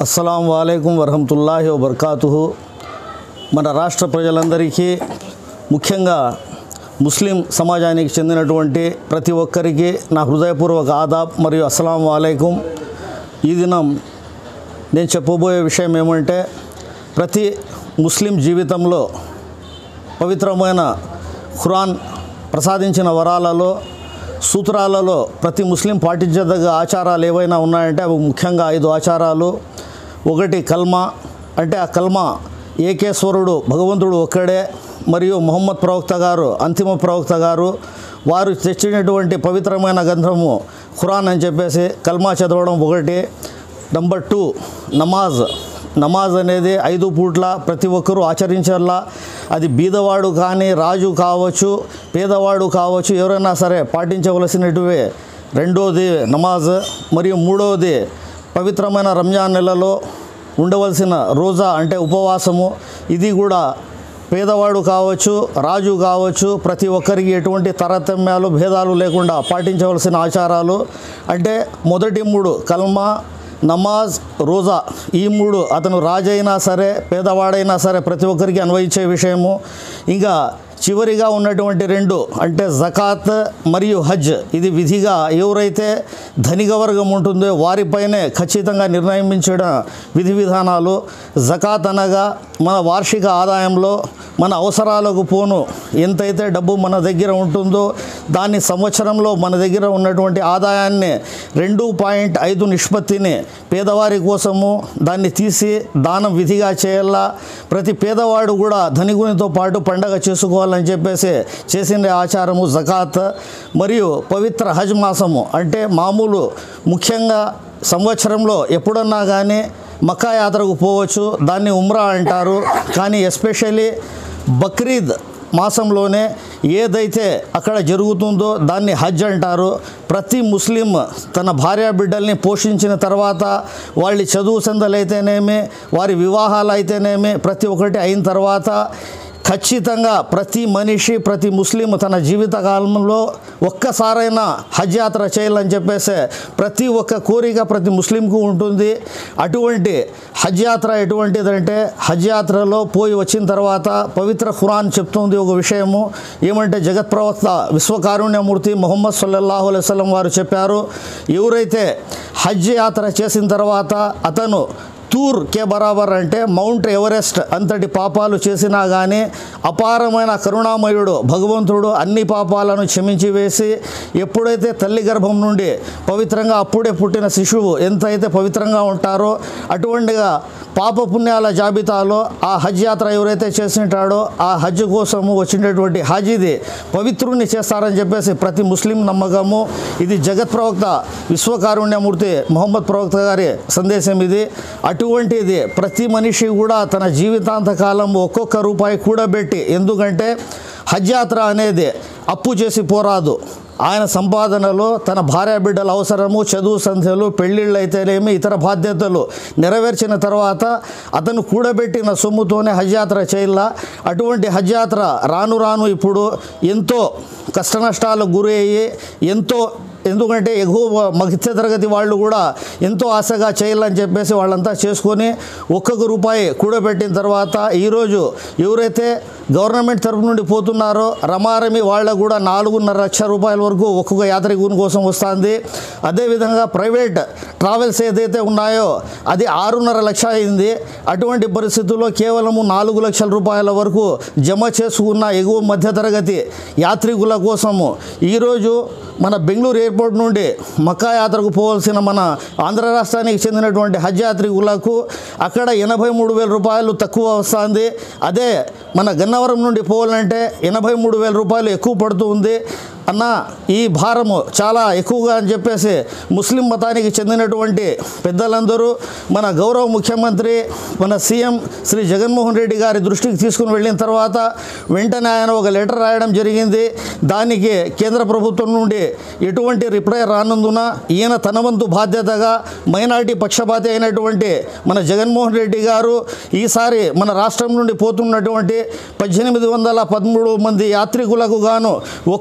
అస్సలం వాలేకుం వరహమతుల్లాహి వబర్కాతుహు మన రాష్ట్ర ప్రజలందరికీ ముఖ్యంగా ముస్లిం సమాజానికి చెందినటువంటి ప్రతి ఒక్కరికి నా హృదయపూర్వక ఆదాబ్ మరియు అస్సలం వాలేకుం ఈ దినం నేను చెప్పబోయే విషయం ఏమంటే ప్రతి ముస్లిం జీవితంలో పవిత్రమైన ఖురాన్ ప్రసాదించిన వరాలలో సూత్రాలలో ప్రతి ముస్లిం పాటించదగ్గ ఆచారాలు ఏవైనా ఉన్నాయంటే అవి ముఖ్యంగా ఐదు ఆచారాలు ఒకటి కల్మా అంటే ఆ కల్మా ఏకేశ్వరుడు భగవంతుడు ఒక్కడే మరియు మొహమ్మద్ ప్రవక్త గారు అంతిమ ప్రవక్త గారు వారు తెచ్చినటువంటి పవిత్రమైన గ్రంథము ఖురాన్ అని చెప్పేసి కల్మా చదవడం ఒకటి నంబర్ టూ నమాజ్ నమాజ్ అనేది ఐదు పూట్ల ప్రతి ఒక్కరూ ఆచరించాలా అది బీదవాడు కానీ రాజు కావచ్చు పేదవాడు కావచ్చు ఎవరైనా సరే పాటించవలసినటువే రెండోది నమాజ్ మరియు మూడవది పవిత్రమైన రంజాన్ నెలలో ఉండవలసిన రోజా అంటే ఉపవాసము ఇది కూడా పేదవాడు కావచ్చు రాజు కావచ్చు ప్రతి ఒక్కరికి ఎటువంటి తారతమ్యాలు భేదాలు లేకుండా పాటించవలసిన ఆచారాలు అంటే మొదటి మూడు కల్మా నమాజ్ రోజా ఈ మూడు అతను రాజైనా సరే పేదవాడైనా సరే ప్రతి ఒక్కరికి అన్వయించే విషయము ఇంకా చివరిగా ఉన్నటువంటి రెండు అంటే జకాత్ మరియు హజ్ ఇది విధిగా ఎవరైతే ధనిక వర్గం ఉంటుందో వారిపైనే ఖచ్చితంగా నిర్ణయించడం విధి విధానాలు జకాత్ అనగా మన వార్షిక ఆదాయంలో మన అవసరాలకు పోను ఎంతైతే డబ్బు మన దగ్గర ఉంటుందో దాన్ని సంవత్సరంలో మన దగ్గర ఉన్నటువంటి ఆదాయాన్ని రెండు పాయింట్ ఐదు నిష్పత్తిని పేదవారి కోసము దాన్ని తీసి దానం విధిగా చేయాలా ప్రతి పేదవాడు కూడా ధనికునితో పాటు పండగ చేసుకోవాలని చెప్పేసి చేసిన ఆచారము జకాత్ మరియు పవిత్ర హజ్ మాసము అంటే మామూలు ముఖ్యంగా సంవత్సరంలో ఎప్పుడన్నా కానీ మక్కా యాత్రకు పోవచ్చు దాన్ని ఉమ్రా అంటారు కానీ ఎస్పెషల్లీ బక్రీద్ మాసంలోనే ఏదైతే అక్కడ జరుగుతుందో దాన్ని హజ్ అంటారు ప్రతి ముస్లిం తన భార్య బిడ్డల్ని పోషించిన తర్వాత వాళ్ళ చదువు సందలైతేనేమి వారి వివాహాలు అయితేనేమి ప్రతి ఒక్కటి అయిన తర్వాత ఖచ్చితంగా ప్రతి మనిషి ప్రతి ముస్లిం తన జీవితకాలంలో ఒక్కసారైనా హజ్ యాత్ర చేయాలని చెప్పేసి ప్రతి ఒక్క కోరిక ప్రతి ముస్లింకు ఉంటుంది అటువంటి హజ్ యాత్ర ఎటువంటిదంటే హజ్ యాత్రలో పోయి వచ్చిన తర్వాత పవిత్ర ఖురాన్ చెప్తుంది ఒక విషయము ఏమంటే జగత్ ప్రవక్త విశ్వకారుణ్యమూర్తి మొహమ్మద్ సల్లల్లాహు అలైహి వసల్లం వారు చెప్పారు ఎవరైతే హజ్ యాత్ర చేసిన తర్వాత అతను తూర్ కే బరాబర్ అంటే మౌంట్ ఎవరెస్ట్ అంతటి పాపాలు చేసినా కానీ అపారమైన కరుణామయుడు భగవంతుడు అన్ని పాపాలను క్షమించి వేసి ఎప్పుడైతే తల్లి గర్భం నుండి పవిత్రంగా అప్పుడే పుట్టిన శిశువు ఎంతైతే పవిత్రంగా ఉంటారో అటువంటిగా పాప పుణ్యాల జాబితాలో ఆ హజ్ యాత్ర ఎవరైతే చేసింటాడో ఆ హజ్ కోసము వచ్చినటువంటి హజ్ ఇది పవిత్రుని చేస్తారని చెప్పేసి ప్రతి ముస్లిం నమ్మకము ఇది జగత్ ప్రవక్త విశ్వకారుణ్యమూర్తి మొహమ్మద్ ప్రవక్త గారి సందేశం ఇది అటువంటిది ప్రతి మనిషి కూడా తన జీవితాంత కాలం ఒక్కొక్క రూపాయి కూడబెట్టి ఎందుకంటే హజ్ యాత్ర అనేది అప్పు చేసి పోరాదు ఆయన సంపాదనలో తన భార్య బిడ్డల అవసరము చదువు సంధ్యలు పెళ్ళిళ్ళు అయితేనేమి ఇతర బాధ్యతలు నెరవేర్చిన తర్వాత అతను కూడబెట్టిన సొమ్ముతోనే హజ్ యాత్ర చేయాల అటువంటి హజ్ యాత్ర రాను రాను ఇప్పుడు ఎంతో కష్టనష్టాలకు గురి అయ్యి ఎంతో ఎందుకంటే ఎగువ మధ్య తరగతి వాళ్ళు కూడా ఎంతో ఆశగా చేయాలని చెప్పేసి వాళ్ళంతా చేసుకొని ఒక్కొక్క రూపాయి కూడబెట్టిన తర్వాత ఈరోజు ఎవరైతే గవర్నమెంట్ తరపు నుండి పోతున్నారో రమారమి వాళ్ళకు కూడా నాలుగున్నర లక్ష రూపాయల వరకు ఒక్కొక్క యాత్రికుని కోసం వస్తుంది అదేవిధంగా ప్రైవేట్ ట్రావెల్స్ ఏదైతే ఉన్నాయో అది ఆరున్నర లక్ష అయింది అటువంటి పరిస్థితుల్లో కేవలము నాలుగు లక్షల రూపాయల వరకు జమ చేసుకున్న ఎగువ మధ్యతరగతి యాత్రికుల కోసము ఈరోజు మన బెంగళూరు ఎయిర్పోర్ట్ నుండి మక్కా యాత్రకు పోవాల్సిన మన ఆంధ్ర రాష్ట్రానికి చెందినటువంటి హజ్ యాత్రికులకు అక్కడ ఎనభై మూడు వేల రూపాయలు తక్కువ వస్తుంది అదే మన గన్నవరం నుండి పోవాలంటే ఎనభై మూడు వేల రూపాయలు ఎక్కువ పడుతుంది అన్న ఈ భారము చాలా ఎక్కువగా అని చెప్పేసి ముస్లిం మతానికి చెందినటువంటి పెద్దలందరూ మన గౌరవ ముఖ్యమంత్రి మన సీఎం శ్రీ జగన్మోహన్ రెడ్డి గారి దృష్టికి తీసుకుని వెళ్ళిన తర్వాత వెంటనే ఆయన ఒక లెటర్ రాయడం జరిగింది దానికి కేంద్ర ప్రభుత్వం నుండి ఎటువంటి రిప్లై రానందున ఈయన తన వంతు బాధ్యతగా మైనార్టీ పక్షపాతి అయినటువంటి మన జగన్మోహన్ రెడ్డి గారు ఈసారి మన రాష్ట్రం నుండి పోతున్నటువంటి పద్దెనిమిది వందల పదమూడు మంది యాత్రికులకు గాను ఒక్కొక్కరికి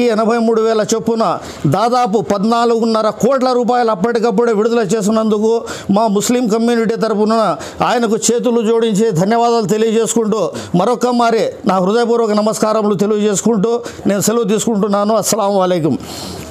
ఒక్కొక్కరికి ఎనభై మూడు వేల చొప్పున దాదాపు పద్నాలుగున్నర కోట్ల రూపాయలు అప్పటికప్పుడే విడుదల చేసినందుకు మా ముస్లిం కమ్యూనిటీ తరపున ఆయనకు చేతులు జోడించి ధన్యవాదాలు తెలియజేసుకుంటూ మరొక మారి నా హృదయపూర్వక నమస్కారములు తెలియజేసుకుంటూ నేను సెలవు తీసుకుంటున్నాను అస్సలం అయికం